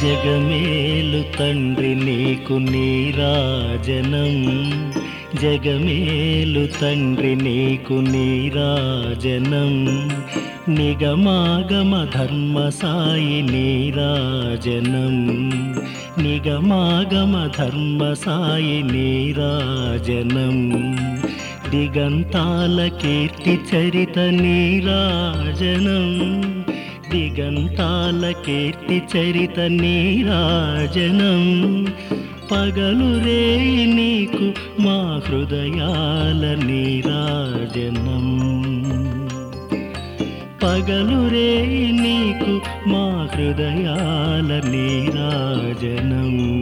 జగమేలు తండ్రి నీకు నీరాజనం జగమేలు తండ్రి నీకు నీరాజనం నిగమాగమ ధర్మ సాయి నీరాజనం నిగమాగమ ధర్మ సాయి నీరాజనం దిగంతాల కీర్తి చరిత నీరాజనం దిగంతాల కీర్తి చరిత నీరాజనం పగలు రేయి నీకు మా హృదయాల నీరాజనం పగలు రేయి నీకు మా హృదయాల నీరాజనం